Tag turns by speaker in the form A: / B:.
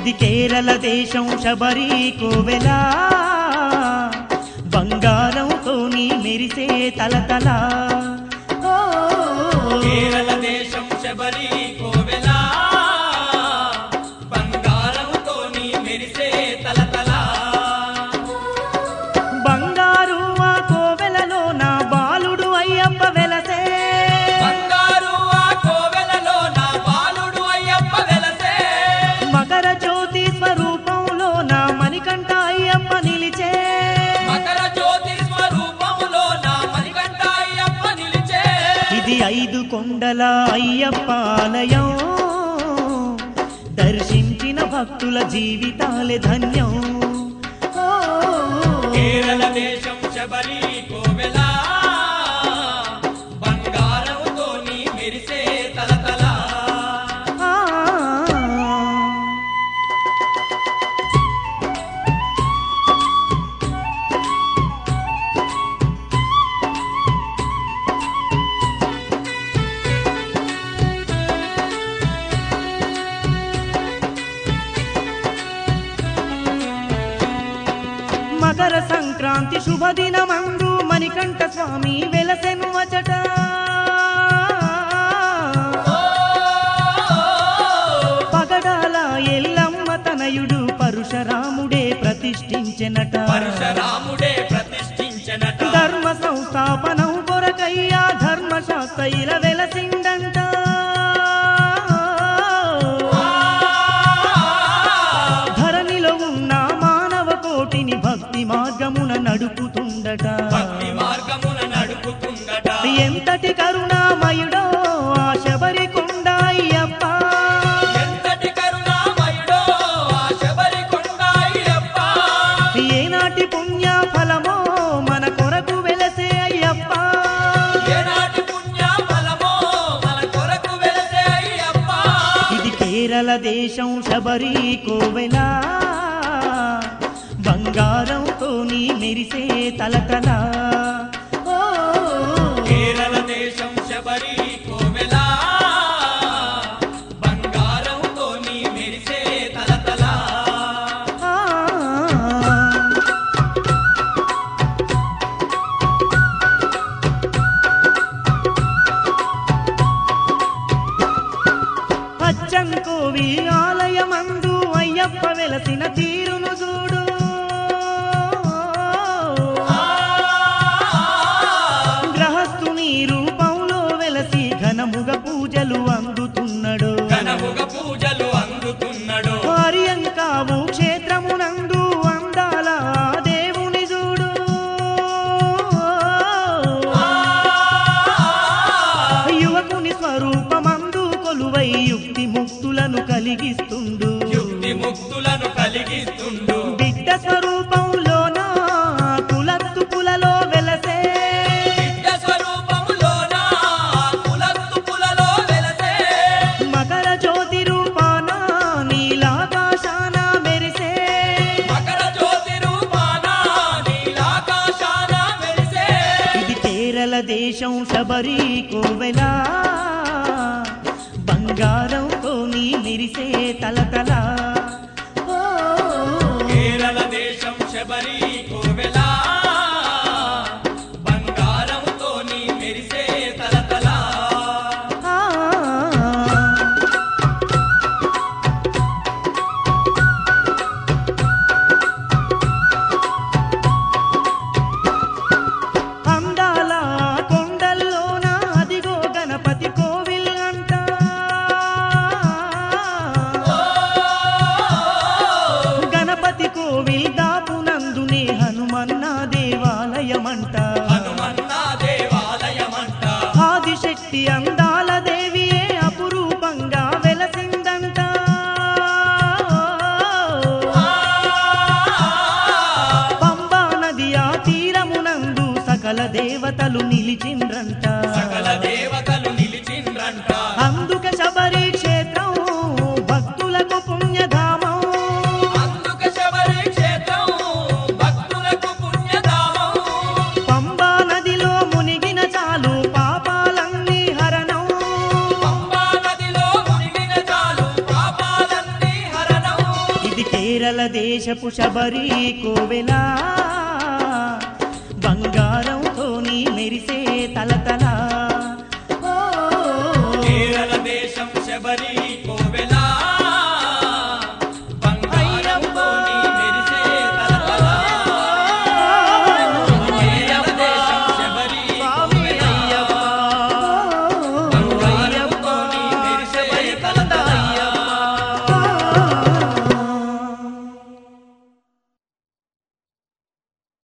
A: ఇది కేరళ దేశం శబరి కోవెలా బంగారంతో నీ మెరిసే తలతల ఓ,
B: కేరళ దేశం శబరి కోవెల బంగారంతో నీ మెరిసే తలతల
A: బంగారు ఆ కోవెలలో నా బాలుడు అయ్యప్ప వెలసే
B: బంగారు ఆ కోవెలలో నా బాలుడు అయ్యప్ప వెలసే
A: మకర జ్యోతి స్వరూపంలో నా మణికంఠ అయ్యప్ప నిలిచే
B: మకర జ్యోతి స్వరూపములో నా మణికంఠ అయ్యప్ప నిలిచే
A: ఇది ఐదు కొండల అయ్యప్ప ఆలయం దర్శించిన భక్తుల జీవితాలే ధన్యం ఓ,
B: కేరళ దేశం శబరి కోవెల బంగారంతో నీ మెరిసే తలతల
A: ఆ. మకర సంక్రాంతి శుభదినమందు మణికంఠ స్వామి వెలసెను వచట పగడాల ఎల్లమ్మ తనయుడు పరుశరాముడే ప్రతిష్ఠించెనట
B: పరశురాముడే ప్రతిష్ఠించనట
A: ధర్మ సంస్థాపనం కొరకయ్యా ధర్మశాస్త్రైల వెలసిండంట ధరణిలో ఉన్న మానవ కోటిని భక్తి మార్గమున నడుపుతుండట
B: భక్తి మార్గమున నడుపుతుందట
A: ఎంతటి కరుణామయుడో ఆ శబరి కొండ అయ్యప్ప
B: ఎంతటి కరుణామయుడో ఆ శబరి కొండ అయ్యప్ప
A: ఏనాటి పుణ్య ఫలమో మన కొరకు వెలసే అయ్యప్ప
B: ఏనాటి పుణ్య ఫలమో మన కొరకు వెలసే అయ్యప్ప
A: ఇది కేరళ దేశం శబరి కోవెలా బంగారంతో నీ మెరిసే తలతల ఓ,
B: కేరళ దేశం శబరి కోవెల బంగారంతో నీ మెరిసే తలతల
A: ఆ. అచ్చం కోవి ఆలయమందు అయ్యప్ప వెలసిన తీరును చూడు గ్రహస్థుని రూపంలో వెలసి ఘనముగ పూజలు అందుతున్నాడు
B: ఘనముగ పూజలు అందుతున్నాడు
A: ఆర్యంకావు క్షేత్రమునందు అందాల దేవుని చూడు యువకుని స్వరూపమందు కొలువై యుక్తి ముక్తులను కలిగిస్తుండు
B: యుక్తి ముక్తులను కలిగిస్తుండు
A: బిడ్డ స్వరూపంలోన కులత్తు కులలో వెలసే
B: బిడ్డ స్వరూపములోన కులత్తు కులలో వెలసే
A: మకర జ్యోతి రూపాన నీలాకాశాన మెరిసే
B: మకర జ్యోతి రూపాన నీలాకాశాన మెరిసే
A: ఇది కేరళ దేశం శబరి కోవెలా బంగారంతో నీ మెరిసే తలతల ఓ,
B: కేరళ దేశం శబరి కోవెల బంగారంతో నీ మెరిసే తలతల
A: ఆ. అందాల కొండల్లోన అదిగో గణపతి కోవిల్ అంట గణపతి కోవిల్ దాపునందునే హనుమన్న దేవాలయమంట
B: హనుమన్న దేవాలయమంట
A: ఆదిశక్తి అందాల దేవియే అపురూపంగా వెలసిందంట పంబా నది ఆ తీరమునందు సకల దేవతలు నిలిచిండ్రంట
B: సకల దేవతలు నిలిచిండ్రంట
A: అందుక శబరి క్షేత్రం భక్తులకు పుణ్యధామం
B: అందుక శబరి క్షేత్రం భక్తులకు పుణ్యధామం
A: పంబా నదిలో మునిగిన చాలు పాపాలన్నీ హరణం
B: పంబా నదిలో మునిగిన చాలు పాపాలన్నీ హరణం
A: వందల దేశపు శబరి కోవెలా బంగారంతో నీ మెరిసే తలతల